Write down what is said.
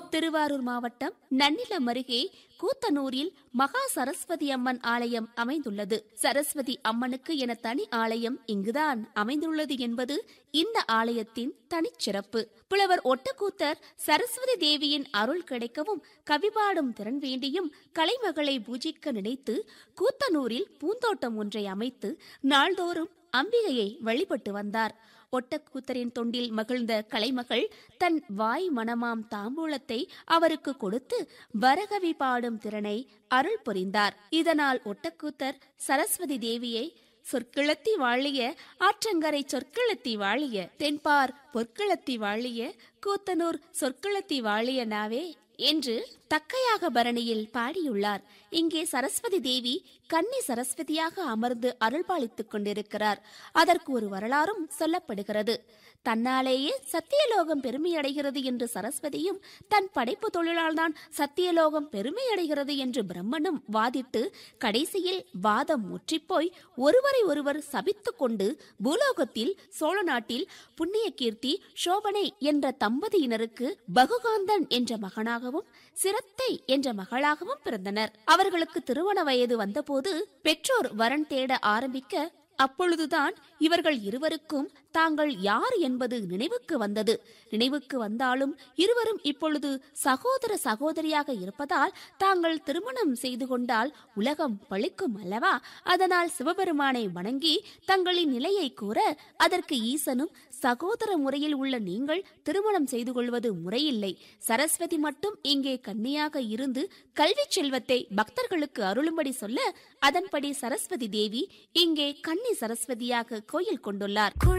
திருவாரூர் மாவட்டம் நன்னிலம் அருகே கூத்தனூரில் மகா சரஸ்வதி அம்மன் ஆலயம் அமைந்துள்ளது சரஸ்வதி அம்மனுக்கு என தனி ஆலயம் இங்குதான் அமைந்துள்ளது என்பது இந்த ஆலயத்தின் தனிச்சிறப்பு புலவர் ஒட்டக்கூத்தர் சரஸ்வதி தேவியின் அருள் கிடைக்கவும் கவிபாடும் திறன் வேண்டியும் கலைமகளை பூஜிக்க நினைத்து கூத்தனூரில் பூந்தோட்டம் ஒன்றை அமைத்து நாள்தோறும் அம்பிகையை வழிபட்டு வந்தார் ஒட்டக்கூத்தரின் தொண்டில் மகிழ்ந்த கலைமகள் தன் வாய் மனமாம் தாம்பூலத்தை அவருக்கு கொடுத்து வரகவி பாடும் திறனை அருள் புரிந்தார் இதனால் ஒட்டக்கூத்தர் சரஸ்வதி தேவியை சொற்கிளத்தி வாழிய ஆற்றங்கரை சொற்கிளத்தி வாழிய தென்பார் பொற்கிளத்தி வாழிய கூத்தனூர் சொற்கிளத்தி வாழிய நாவே என்று தக்கையாக பரணியில் பாடியுள்ளார் இங்கே சரஸ்வதி தேவி கன்னி சரஸ்வதியாக அமர்ந்து அருள்பாலித்துக் கொண்டிருக்கிறார் அதற்கு ஒரு வரலாறும் சொல்லப்படுகிறது தன்னாலேயே சத்தியலோகம் பெருமையடைகிறது என்று சரஸ்வதியும் தன் படைப்பு தொழிலால் தான் சத்தியலோகம் பெருமையடைகிறது என்று பிரம்மனும் வாதிட்டு கடைசியில் வாதம் முற்றிப்போய் ஒருவரை ஒருவர் சபித்துக் கொண்டு பூலோகத்தில் சோழ நாட்டில் புண்ணிய கீர்த்தி சோபனை என்ற தம்பதியினருக்கு பகுகாந்தன் என்ற மகனாகவும் சிரத்தை என்ற மகளாகவும் பிறந்தனர் அவர்களுக்கு திருமண வயது வந்தபோது பெற்றோர் வரன் தேட ஆரம்பிக்க அப்பொழுதுதான் இவர்கள் இருவருக்கும் தாங்கள் யார் என்பது நினைவுக்கு வந்தது நினைவுக்கு வந்தாலும் இருவரும் இப்பொழுது சகோதர சகோதரியாக இருப்பதால் தாங்கள் திருமணம் செய்து கொண்டால் உலகம் பழிக்கும் அல்லவா அதனால் சிவபெருமானை வணங்கி தங்களின் நிலையை கூற அதற்கு ஈசனும் சகோதர முறையில் உள்ள நீங்கள் திருமணம் செய்து கொள்வது முறையில்லை சரஸ்வதி மட்டும் இங்கே கன்னியாக இருந்து கல்வி செல்வத்தை பக்தர்களுக்கு அருளும்படி சொல்ல அதன்படி சரஸ்வதி தேவி இங்கே கன்னி சரஸ்வதியாக கோயில் கொண்டுள்ளார்